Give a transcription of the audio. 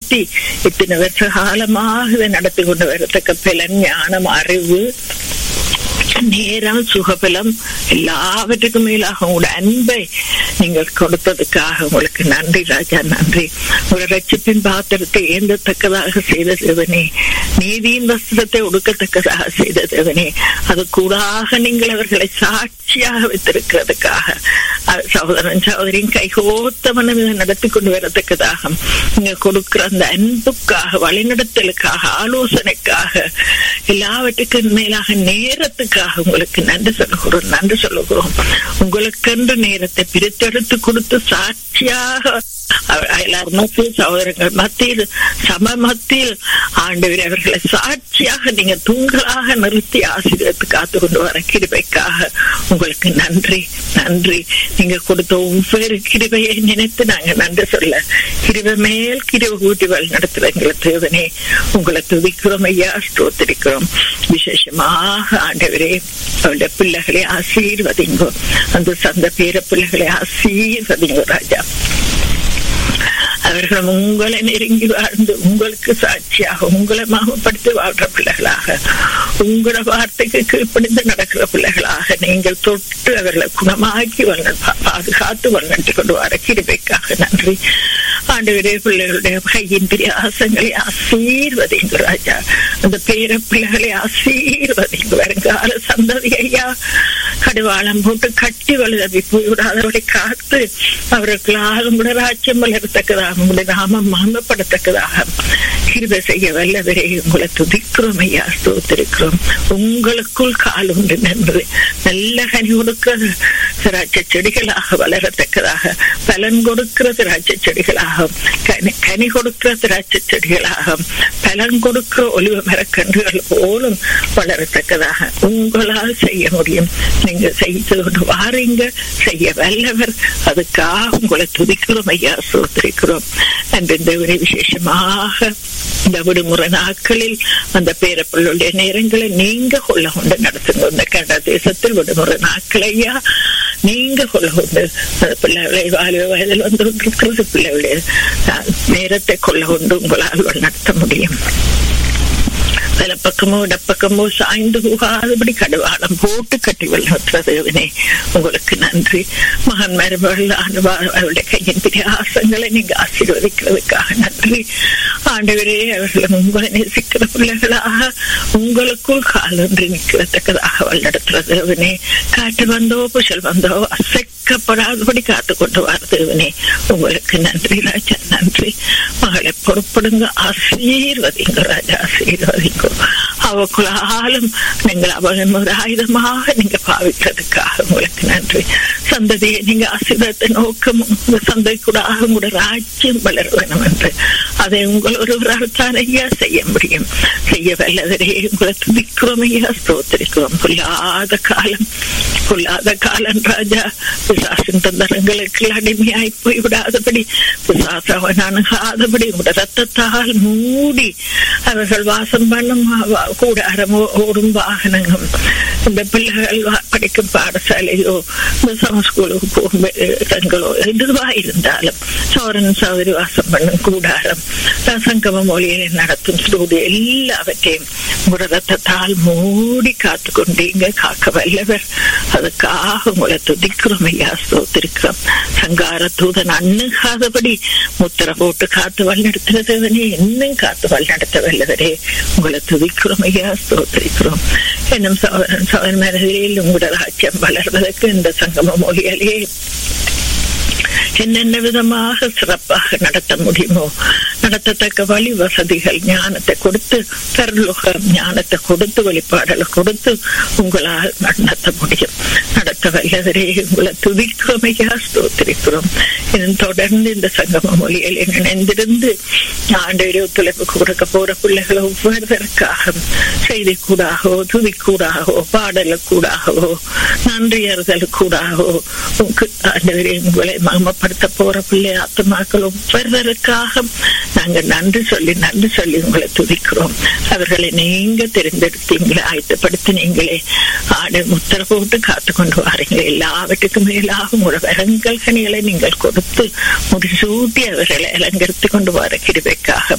நடத்தி இத்தனை வருஷ காலமாக இதை நடத்தி கொண்டு வரத்தக்க பலன் ஞானம் அறிவு நேரம் சுகபலம் எல்லாவற்றுக்கும் மேலாக உங்களோட அன்பை நீங்கள் கொடுத்ததுக்காக உங்களுக்கு நன்றி ராஜா நன்றி ஒரு ரட்சிப்பின் பாத்திரத்தை ஏந்தத்தக்கதாக செய்த தேவனே நீதியின் வஸ்திரத்தை ஒடுக்கத்தக்கதாக செய்த தேவனே அது கூடாக நீங்கள் அவர்களை சாட்சியாக வைத்திருக்கிறதுக்காக சகோதரன் சகோதரின் கைகோத்தவன நடத்தி கொண்டு வரத்தக்கதாக நீங்க கொடுக்கிற அந்த அன்புக்காக வழிநடத்தலுக்காக ஆலோசனைக்காக எல்லாவற்றுக்கும் மேலாக நேரத்துக்காக உங்களுக்கு நன்றி சொல்லுகிறோம் நன்றி சொல்லுகிறோம் உங்களுக்கென்று நேரத்தை பிரித்தெடுத்து கொடுத்து சாட்சியாக எல்லார் மத்தியில் சகோதரங்கள் மத்தியில் சம மத்தியில் ஆண்டவர் அவர்களை சாட்சியாக நீங்க தூங்கலாக நிறுத்தி ஆசிரியத்து காத்து கொண்டு வர கிருபைக்காக உங்களுக்கு நன்றி நன்றி நீங்க கொடுத்த ஒவ்வொரு கிருபையை நினைத்து நாங்க நன்றி சொல்ல கிருபை மேல் கிருப கூட்டி வழி நடத்துற எங்களை தேவனே உங்களை துதிக்கிறோம் ஐயா ஸ்தோத்திரிக்கிறோம் விசேஷமாக ஆண்டவரே அவருடைய பிள்ளைகளை ஆசீர்வதிங்கோ அந்த சந்த பேர பிள்ளைகளை ஆசீர்வதிங்கோ ராஜா அவர்கள் உங்களை நெருங்கி வாழ்ந்து உங்களுக்கு சாட்சியாக உங்களை மாமப்படுத்தி வாழ்ற பிள்ளைகளாக உங்களோட வார்த்தைக்கு கீழ்ப்படிந்து நடக்கிற பிள்ளைகளாக நீங்கள் தொட்டு அவர்களை குணமாக்கி பாதுகாத்து வழிநடத்தி கொண்டு வர கிருபைக்காக நன்றி ஆண்டவரே பிள்ளைகளுடைய கையின் பிரியாசங்களை ஆசீர்வதிங்க ராஜா அந்த பேர பிள்ளைகளை ஆசீர்வதிங்க வருங்கால சந்ததி ஐயா கடுவாளம் போட்டு கட்டி வலுதவி போய்விடாதவரை காத்து அவர்களால் உங்களோட ராஜ்யம் வளரத்தக்கதாக உங்களுடைய நாமம் மகமப்படத்தக்கதாக கிருபை செய்ய வல்லவரே உங்களை துதிக்கிறோம் ஐயா ஸ்தோத்திருக்கிறோம் உங்களுக்குள் கால் உண்டு நின்று நல்ல கனி கொடுக்கிற திராட்சை செடிகளாக வளரத்தக்கதாக பலன் கொடுக்கிற திராட்சை செடிகளாக கனி கனி கொடுக்கிற திராட்சை செடிகளாக பலன் கொடுக்கிற ஒலிவ மரக்கன்றுகள் போலும் வளரத்தக்கதாக உங்களால் செய்ய முடியும் நீங்க செய்து கொண்டு வாரீங்க செய்ய வல்லவர் அதுக்காக உங்களை துதிக்கிறோம் ஐயா சோத்திருக்கிறோம் அன்று இந்த விசேஷமாக இந்த விடுமுறை நாட்களில் அந்த பேரப்பிள்ளுடைய நேரங்களை நீங்க கொள்ள கொண்டு நடத்துங்க இந்த கனடா தேசத்தில் விடுமுறை நாட்களையா நீங்க கொள்ள கொண்டு பிள்ளைகளை வாலிப வயதில் வந்து கொண்டிருக்கிறது பிள்ளைகளுடைய நேரத்தை கொள்ள கொண்டு உங்களால் நடத்த முடியும் வலப்பக்கமோ இடப்பக்கமோ சாய்ந்து போகாதபடி கடுவாளம் போட்டு கட்டி வளர்த்துறதுவனே உங்களுக்கு நன்றி மகன் மருமகள் அவருடைய கையின் பிரியாசங்களை நீங்க ஆசீர்வதிக்கிறதுக்காக நன்றி ஆண்டவரே அவர்கள் உங்களை நேசிக்கிற பிள்ளைகளாக உங்களுக்குள் காலொன்றி நிற்கத்தக்கதாக வழிநடத்துறதுவனே காற்று வந்தோ புஷல் வந்தோ அசைக்கப்படாதபடி காத்து கொண்டு வரதுவனே உங்களுக்கு நன்றி ராஜா நன்றி மகளை பொறுப்படுங்க ஆசீர்வதிங்க ராஜா ஆசீர்வதிங்க அவக்குள்ளாலும் நீங்கள் அவளின் ஒரு ஆயுதமாக நீங்க பாவிக்கிறதுக்காக உங்களுக்கு நன்றி சந்ததியை நீங்க ஆசீர்வாதத்தை நோக்கம் உங்க சந்தை கூட உங்களோட ராஜ்யம் வளர வேணும் என்று அதை உங்கள் ஒருவரால் தான் ஐயா செய்ய முடியும் செய்ய வல்லவரே உங்களை துதிக்கிறோம் ஐயா ஸ்தோத்திரிக்கிறோம் கொள்ளாத காலம் கொள்ளாத காலம் ராஜா பிசாசின் தந்தரங்களுக்கு அடிமையாய் போய் விடாதபடி பிசாச அவன் அணுகாதபடி உங்களோட ரத்தத்தால் மூடி அவர்கள் வாசம் பண்ணும் கூடாரம் ஓடும் வாகனங்கள் இந்த பிள்ளைகள் படிக்கும் பாடசாலையோ இந்த சம ஸ்கூலுக்கு போகும் இடங்களோ எதுவா இருந்தாலும் சோரன் சௌதரி வாசம் பண்ணும் கூடாரம் சங்கம மொழியை நடத்தும் ஸ்டூடியோ எல்லாவற்றையும் ரத்தத்தால் மூடி காத்து கொண்டீங்க காக்க வல்லவர் அதுக்காக உங்களை துதிக்கிறோம் ஐயா ஸ்தோத்திருக்கிறோம் சங்கார தூதன் அண்ணுகாதபடி முத்திர போட்டு காத்து வழிநடத்துறதவனே இன்னும் காத்து வழிநடத்த வல்லவரே உங்களை துதிக்கிறோம் ஐயா ஸ்தோத்திரிக்கிறோம் என்னும் சோதரன் சோதன் மனதில் உங்களோட ராஜ்யம் வளர்வதற்கு இந்த சங்கம மொழியாலே என்னென்ன விதமாக சிறப்பாக நடத்த முடியுமோ நடத்தத்தக்க வழி வசதிகள் ஞானத்தை கொடுத்து பரலோக ஞானத்தை கொடுத்து வெளிப்பாடலை கொடுத்து உங்களால் நடத்த முடியும் நடத்த வல்லவரே உங்களை துதிக்கிறோமையா ஸ்தோத்திரிக்கிறோம் இன்னும் தொடர்ந்து இந்த சங்கம மொழியில் நினைந்திருந்து ஆண்டு ஒத்துழைப்பு கொடுக்க போற பிள்ளைகளை ஒவ்வொருவருக்காக செய்தி கூடாகவோ துதி கூடாகவோ பாடலுக்கூடாகவோ நன்றி அறிதலுக்கூடாகவோ ஆண்டவரே உங்களை மகமப்படுத்த போற பிள்ளை ஆத்மாக்கள் ஒவ்வொருவருக்காக நாங்க நன்றி சொல்லி நன்றி சொல்லி உங்களை துதிக்கிறோம் அவர்களை நீங்க தெரிந்தெடுத்தீங்களே ஆயத்தப்படுத்தினீங்களே ஆடு முத்திர போட்டு காத்து கொண்டு வாரீங்களே எல்லாவற்றுக்கும் மேலாக உங்களோட வரங்கள் கனிகளை நீங்கள் கொடுத்து முடிசூட்டி அவர்களை அலங்கரித்து கொண்டு வர கிருபைக்காக